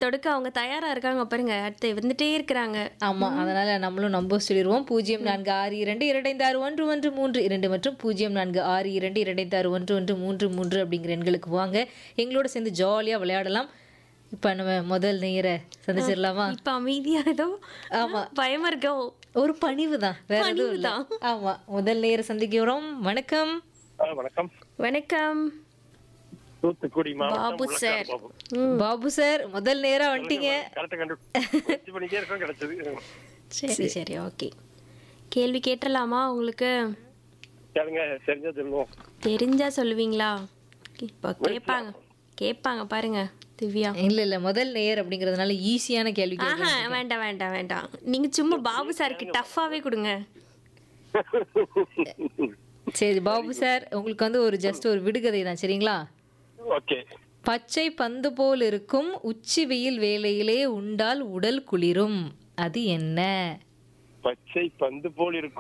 தொடுக்க அவங்க தயாரா இருக்காங்க பாருங்க அடுத்து வந்துட்டே இருக்கிறாங்க ஆமா அதனால நம்மளும் நம்ப சொல்லிடுவோம் பூஜ்ஜியம் நான்கு ஆறு இரண்டு இரண்டைந்து ஆறு ஒன்று ஒன்று மூன்று இரண்டு மற்றும் பூஜ்ஜியம் நான்கு ஆறு இரண்டு இரண்டைந்து ஆறு ஒன்று ஒன்று மூன்று மூன்று அப்படிங்கிற எண்களுக்கு வாங்க எங்களோட சேர்ந்து ஜாலியா விளையாடலாம் இப்ப நம்ம முதல் நேர சந்திச்சிடலாமா இப்ப அமைதியா ஏதோ ஆமா. பயமா இருக்கோ ஒரு பணிவு தான் வேற எதுவும் இல்ல ஆமா முதல் நேர சந்திக்கிறோம் வணக்கம் ஆ, வணக்கம் வணக்கம் தூத்துக்குடி மாவட்டம் பாபு முள்ளக்காடு சார் பாபு. பாபு சார் முதல் நேரா வந்துட்டீங்க கரெக்டா கண்டு முயற்சி பண்ணிட்டே இருக்கோம் கிடைச்சது சரி சரி ஓகே கேள்வி கேட்டலாமா உங்களுக்கு கேளுங்க தெரிஞ்சா சொல்லுவோம் தெரிஞ்சா சொல்லுவீங்களா இப்போ கேட்பாங்க கேட்பாங்க பாருங்க திவ்யா இல்ல இல்ல முதல் நேர் அப்படிங்கறதுனால ஈஸியான கேள்வி கேட்க ஆஹா வேண்டாம் வேண்டாம் வேண்டாம் நீங்க சும்மா பாபு சாருக்கு டஃப்பாவே கொடுங்க சரி பாபு சார் உங்களுக்கு வந்து ஒரு ஜஸ்ட் ஒரு விடுகதை தான் சரிங்களா ஓகே பச்சை பந்து போல் இருக்கும் உச்சி வெயில் வேளையிலே உண்டால் உடல் குளிரும் அது என்ன பச்சை பந்து போல் இருக்கும்